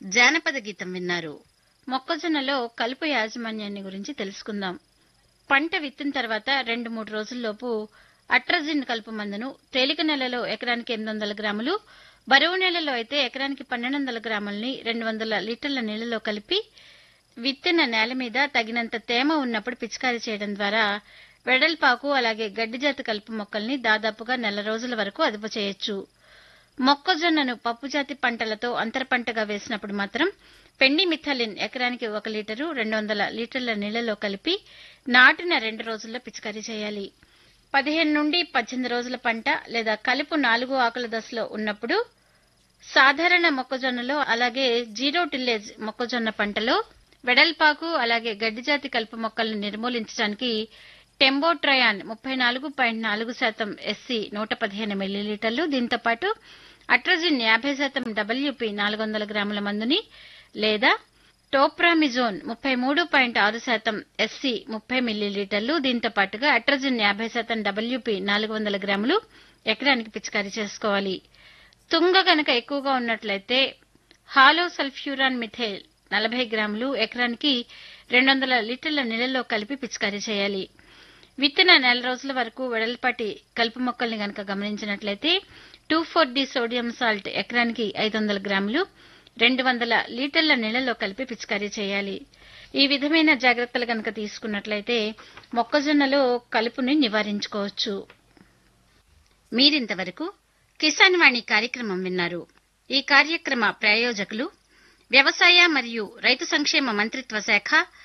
జానపద గీతం విన్నారు మొక్కజొన్నలో కలుపు యాజమాన్యాన్ని గురించి తెలుసుకుందాం పంట విత్తిన తర్వాత రెండు మూడు రోజుల్లోపు అట్రజిన్ కలుపు మందును తేలిక నెలలో ఎకరానికి ఎనిమిది వందల గ్రాములు బరువు నెలలో అయితే ఎకరానికి పన్నెండు వందల గ్రాములని రెండు వందల లీటర్ల నీళ్లలో కలిపి విత్తిన నేల మీద తగినంత తేమ ఉన్నప్పుడు పిచికారీ చేయడం ద్వారా వెడల్పాకు అలాగే గడ్డి జాతి కలుపు మొక్కల్ని దాదాపుగా నెల రోజుల వరకు అదుపు చేయొచ్చు మొక్కజొన్నను పప్పు జాతి పంటలతో అంతర పంటగా వేసినప్పుడు మాత్రం పెండి మిథాలిన్ ఎకరానికి ఒక లీటరు రెండు వందల లీటర్ల నీళ్లలో కలిపి నాటిన రెండు రోజుల్లో పిచికారీ చేయాలి పదిహేను నుండి పద్దెనిమిది రోజుల పంట లేదా కలుపు నాలుగు ఆకుల దశలో ఉన్నప్పుడు సాధారణ మొక్కజొన్నలో అలాగే జీరో టిల్లేజ్ మొక్కజొన్న పంటలో వెడల్పాకు అలాగే గడ్డి జాతి కలుపు మొక్కలను నిర్మూలించడానికి టెంబోట్రయాన్ ముప్పై నాలుగు పాయింట్ నాలుగు శాతం ఎస్సీ నూట పదిహేను మిల్లీలీటర్లు దీంతో పాటు అట్రజిన్ యాభై శాతం డబ్ల్యూపీ నాలుగు వందల గ్రాముల మందుని లేదా టోప్రామిజోన్ ముప్పై మూడు పాయింట్ ఆరు శాతం ఎస్సీ ముప్పై మిల్లీలీటర్లు దీంతో పాటుగా అట్రజిన్ యాభై శాతం డబ్ల్యూపీ నాలుగు వందల గ్రాములు ఎకరానికి పిచికారీ చేసుకోవాలి తుంగ గనక ఎక్కువగా ఉన్నట్లయితే హాలో సల్ఫ్యూరాన్ మిథైల్ నలభై గ్రాములు ఎకరానికి రెండు వందల లీటర్ల నీళ్లలో కలిపి పిచికారీ చేయాలి విత్తిన నెల రోజుల వరకు వెడల్పాటి కలుపు మొక్కల్ని గనక గమనించినట్లయితే two four D sodium salt ఎకరానికి ఐదు వందల గ్రాములు రెండు వందల లీటర్ల నీళ్లలో కలిపి పిచికారీ చేయాలి ఈ విధమైన జాగ్రత్తలు గనక తీసుకున్నట్లయితే మొక్కజొన్నలో కలుపుని నివారించుకోవచ్చు మీరింతవరకు కిసాన్ వాణి కార్యక్రమం విన్నారు ఈ కార్యక్రమ ప్రాయోజకులు వ్యవసాయ మరియు రైతు సంక్షేమ మంత్రిత్వ శాఖ